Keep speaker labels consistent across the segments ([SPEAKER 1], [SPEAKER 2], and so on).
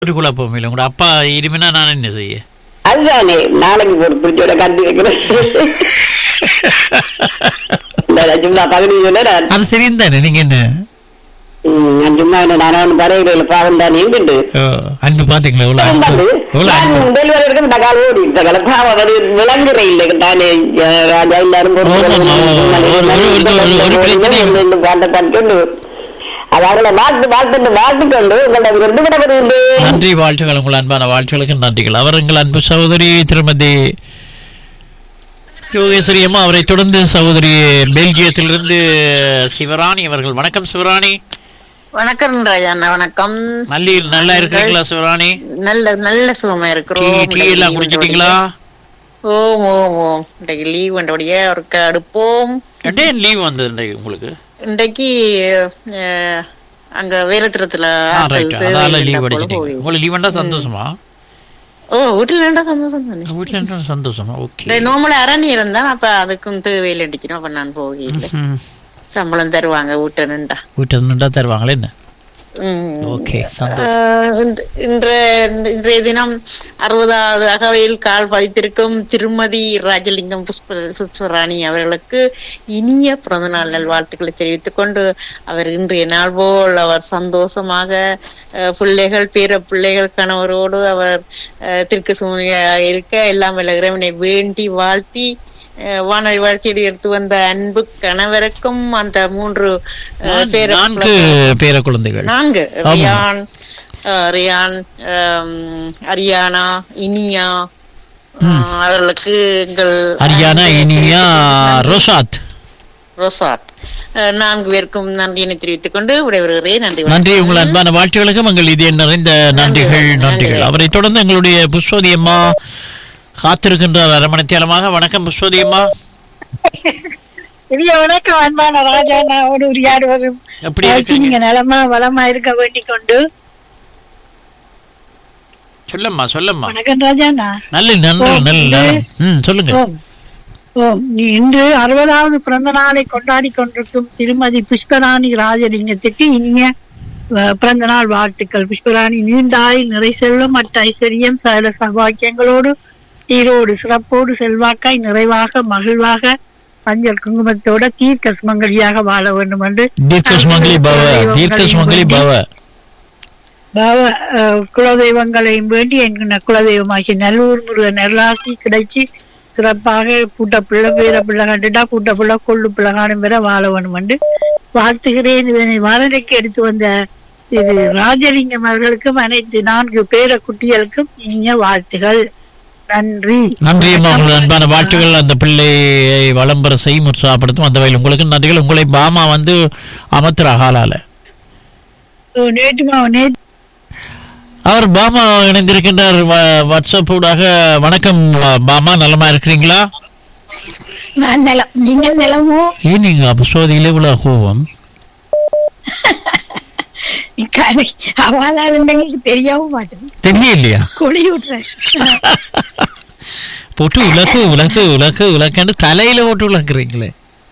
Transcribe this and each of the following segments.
[SPEAKER 1] ஒரு குழப்பம் இல்லை உங்களோட அப்பா இருமினா நான் என்ன செய்ய
[SPEAKER 2] அதுதானே நாளைக்கு ஒரு பிடிச்சோட கட்டி வைக்கிறேன் இந்த சும்மா பகுதி சொன்னேன்
[SPEAKER 1] அது தெரியும் தானே நீங்க என்ன
[SPEAKER 2] சும்மா நான் பறவைகள் பாவம் தான் இருந்துட்டு
[SPEAKER 1] ஓ, அன்பு பாத்தீங்களா இவ்வளவு அன்பு இவ்வளவு அன்பு
[SPEAKER 2] டெலிவரி எடுக்க இந்த காலம் ஓடி இருக்க பாவம் அது விளங்குற இல்லை தானே அஹ் ராஜா எல்லாரும் ஒரு
[SPEAKER 1] ஆமா, ஆமா. ஒரு- ஒரு- ஒரு- ஒரு பிரச்சனையும்
[SPEAKER 2] கண்டு அது அவங்கள வாழ்த்து வாழ்த்து வாழ்த்துக்கொண்டு உங்களோட ரெண்டு கூட வருது
[SPEAKER 1] நன்றி வாழ்த்துக்கள் உங்கள் அன்பான வாழ்த்துக்களுக்கு நன்றிகள் அவர் எங்கள் அன்பு சகோதரி திருமதி யோகேஸ்வரி அம்மா அவரை தொடர்ந்து சகோதரி பெல்ஜியத்திலிருந்து சிவராணி அவர்கள் வணக்கம் சிவராணி
[SPEAKER 3] வணக்கம் ராஜாண்ணா வணக்கம்
[SPEAKER 1] நல்லி நல்லா இருக்கீங்களா சிவராணி
[SPEAKER 3] நல்ல நல்ல சுகமா
[SPEAKER 1] டீ
[SPEAKER 3] இருக்கிறோம்
[SPEAKER 1] டீ எல்லாம் குடிச்சிட்டீங்களா
[SPEAKER 3] ஓம் ஓம் ஓம் இன்றைக்கு லீவ் வந்தபடியே அவருக்கு அடுப்போம்
[SPEAKER 1] டே லீவ் வந்தது இன்றைக்கு உங்களுக்கு
[SPEAKER 3] இன்றைக்கு அஹ், அங்க வேலத்திரத்துல
[SPEAKER 1] ஆ
[SPEAKER 3] ஆட்கள்
[SPEAKER 1] ரைட்
[SPEAKER 3] தேவை
[SPEAKER 1] அதால லீவ்
[SPEAKER 3] இருந்தா போல
[SPEAKER 1] அடிச்சிட்டீங்க
[SPEAKER 3] போய்.
[SPEAKER 1] உங்களுக்கு லீவ் வந்தா சந்தோஷமா
[SPEAKER 3] ஓ வீட்டுல வேண்டாம் சந்தோஷம் தானே
[SPEAKER 1] வீட்டுல இருந்தா சந்தோஷமா ஓகே
[SPEAKER 3] நோமல அரணி இருந்தான் அப்ப அதுக்கும் தேவையில் அடிக்கணும் அப்ப நான் போகல சம்பளம் தருவாங்க வீட்டை நின்றா
[SPEAKER 1] வீட்டுல நின்றா தருவாங்களே என்ன
[SPEAKER 3] ம்.
[SPEAKER 1] ஓகே சந்தோஷம்
[SPEAKER 3] ஆஹ் இந்த- இன்று இன்றைய தினம் அறுபதாவது அகவையில் கால் பதித்திருக்கும் திருமதி ராஜலிங்கம் புஷ்ப புஷ்பராணி அவர்களுக்கு இனிய பிறந்தநாள் நல்வாழ்த்துக்களை தெரிவித்துக் கொண்டு அவர் இன்றைய நாள் போல் அவர் சந்தோஷமாக ஆஹ், பிள்ளைகள் பேர பிள்ளைகள் கணவரோடு அவர் ஆஹ், திருக்கு சூழ்நிலையாக இருக்க எல்லாம் வல்ல இறைவனை வேண்டி வாழ்த்தி ஆஹ், வானொலி வளர்ச்சியில் எடுத்து வந்த அன்பு கணவருக்கும் அந்த மூன்று ஆஹ், பேர
[SPEAKER 1] நான்கு பேர குழந்தைகள்
[SPEAKER 3] நான்கு
[SPEAKER 1] ஆமா.
[SPEAKER 3] ரியான் அஹ், ரியான் ஆம், அரியானா இனியா அஹ், அவர்களுக்கு எங்கள்
[SPEAKER 1] ஹரியானா இனியா ரோஷாத்
[SPEAKER 3] ரோசாத் அஹ், நான்கு பேருக்கும் நன்றியினை தெரிவித்துக் கொண்டு விடைபெறுகிறேன் நன்றி வணக்கம்.
[SPEAKER 1] நன்றி உங்கள் அன்பான வாழ்த்துகளுக்கும் எங்கள் இதய நிறைந்த நன்றிகள் நன்றிகள் அவரை தொடர்ந்து எங்களுடைய புஷ்பதி அம்மா காத்திருக்கின்றார் அரமணித்தியாலமாக வணக்கம் புஷ்பதி அம்மா
[SPEAKER 4] பெரிய வணக்கம் அன்பான ராஜா நான் ஒரு யாருவரும்
[SPEAKER 1] எப்படி இருக்கீங்க
[SPEAKER 4] நீங்க நலமா வளமா இருக்க வேண்டிக் கொண்டு
[SPEAKER 1] சொல்லம்மா சொல்லம்மா
[SPEAKER 4] வணக்கம் ராஜாண்ணா
[SPEAKER 1] நல்ல நன்றி நல்ல நலம். ம் சொல்லுங்க
[SPEAKER 4] ஓம் ஓம் நீ இன்று அறுபதாவது பிறந்த நாளை கொண்டாடி கொண்டிருக்கும் திருமதி புஷ்பராணி ராஜலிங்கத்துக்கு இனிய அஹ், பிறந்த நாள் வாழ்த்துக்கள் புஷ்பராணி நீண்டாயில் நிறை செல்வம் மற்ற ஐஸ்வர்யம் சகல சபாக்கியங்களோடு சீரோடு சிறப்போடு செல்வாக்காய் நிறைவாக மகிழ்வாக மஞ்சள் குங்குமத்தோட தீர்க்க சுமங்கலியாக வாழ வேண்டும் என்று
[SPEAKER 1] தீர்க்க சுமங்கலி பவ தீர்க்க சுமங்கலி பவ
[SPEAKER 4] பாவ அஹ், குலதெய்வங்களையும் வேண்டி என்கிற குலதெய்வமாகி நல்லூர் முருகன் நல்லாசி கிடைச்சி சிறப்பாக பூட்ட பிள்ளை பேர பிள்ளை கண்டுட்டா பூட்ட பிள்ளை கொள்ளு பிள்ளை காணும் பெற வாழ வேணும் என்று வாழ்த்துகிறேன் இதனை வாழலைக்கு எடுத்து வந்த திரு ராஜலிங்கம் அவர்களுக்கும் அனைத்து நான்கு பேர குட்டிகளுக்கும் இனிய வாழ்த்துகள் நன்றி
[SPEAKER 1] நன்றி அம்மா உங்கள் அன்பான வாழ்த்துக்கள் அந்த பிள்ளையை வளம்பர செய்யும் உற்சாகப்படுத்தும் அந்த வகையில் உங்களுக்கு நன்றிகள் உங்களை பாமா வந்து அமர்த்துற ஹாலால
[SPEAKER 4] ஓ, நேற்று மா- நேற்று
[SPEAKER 1] அவர் பாமா இணைந்திருக்கின்றார் வ- வாட்ஸ்அப் ஊடாக வணக்கம் பாமா நலமா இருக்கிறீங்களா
[SPEAKER 4] நான் நிலம் நீங்கள் நிலமோ
[SPEAKER 1] ஏன் நீங்க புஷ்பதியில இவ்வளவு கோபம்
[SPEAKER 4] அவாதான் எங்களுக்கு தெரியவும் மாட்டேன்
[SPEAKER 1] தெரியலையா
[SPEAKER 4] குழி விட்டுறேன்
[SPEAKER 1] போட்டு உலக்கு உலக்கு உலக்கு உலக்கன்னு தலையில போட்டு உலக்குறீங்களே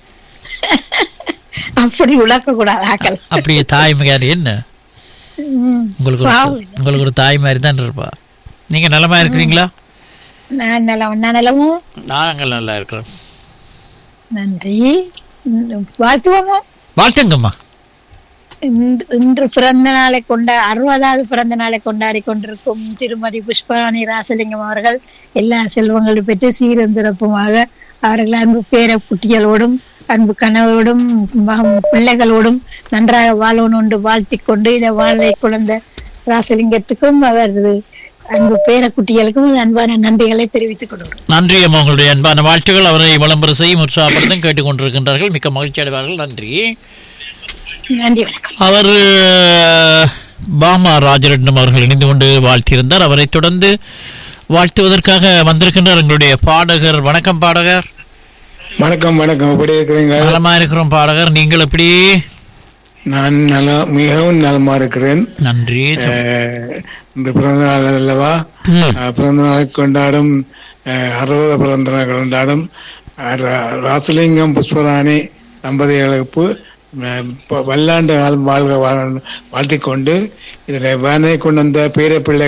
[SPEAKER 4] அப்படி உழக்க கூடாது ஆக்கள்
[SPEAKER 1] அப்படியே தாய்மையார் என்ன
[SPEAKER 4] ம்.
[SPEAKER 1] உங்களுக்கு ஒரு
[SPEAKER 4] பாவம்.
[SPEAKER 1] உங்களுக்கு ஒரு தாய் மாதிரி தான் இருப்பா நீங்க நலமா இருக்கிறீங்களா
[SPEAKER 4] நான் நிலம் நான் நிலமும்
[SPEAKER 1] நாங்கள் நல்லா இருக்கிறோம்
[SPEAKER 4] நன்றி ம், வாழ்த்துவோங்க
[SPEAKER 1] வாழ்த்துங்கம்மா
[SPEAKER 4] இன்று இன்று பிறந்த நாளை கொண்ட அறுபதாவது பிறந்த நாளை கொண்டாடி கொண்டிருக்கும் திருமதி புஷ்பராணி ராசலிங்கம் அவர்கள் எல்லா செல்வங்களும் பெற்று சீரும் சிறப்புமாக அவர்கள் அன்பு பேர குட்டிகளோடும் அன்பு கணவரோடும் மக- பிள்ளைகளோடும் நன்றாக வாழணும் என்று வாழ்த்திக் கொண்டு இதை வாழை குழந்தை ராசலிங்கத்துக்கும் அவரது அன்பு பேர குட்டிகளுக்கும் அன்பான நன்றிகளை தெரிவித்துக் கொள்கிறோம்
[SPEAKER 1] நன்றி அம்மா உங்களுடைய அன்பான வாழ்த்துக்கள் அவரை விளம்பர செய்யும் உற்சாகப்படுத்தும் கேட்டுக்கொண்டிருக்கின்றார்கள் மிக்க மகிழ்ச்சி அடைவார்கள் நன்றி
[SPEAKER 4] நன்றி வணக்கம்
[SPEAKER 1] அவர் அஹ், பாமா ராஜரட்னம் அவர்கள் இணைந்து கொண்டு வாழ்த்தியிருந்தார் அவரை தொடர்ந்து வாழ்த்துவதற்காக வந்திருக்கின்றார் எங்களுடைய பாடகர் வணக்கம் பாடகர்
[SPEAKER 5] வணக்கம் வணக்கம் எப்படி இருக்கிறீங்க
[SPEAKER 1] நலமா இருக்கிறோம் பாடகர் நீங்கள் எப்படி
[SPEAKER 5] நான் நல மிகவும் நலமா இருக்கிறேன்
[SPEAKER 1] நன்றி
[SPEAKER 5] அஹ், இந்த பிறந்த நாள் அல்லவா
[SPEAKER 1] ம்.
[SPEAKER 5] அஹ், பிறந்த நாள் கொண்டாடும் அஹ், அறுபது பிறந்த நாள் கொண்டாடும் அஹ், ரா- ராசலிங்கம் புஷ்பராணி தம்பதிகளுக்கு அஹ், ப- வல்லாண்டு காலம் வாழ்க வாழ் வாழ்த்திக் கொண்டு இதில் வேனை கொண்டு வந்த பேர பிள்ளை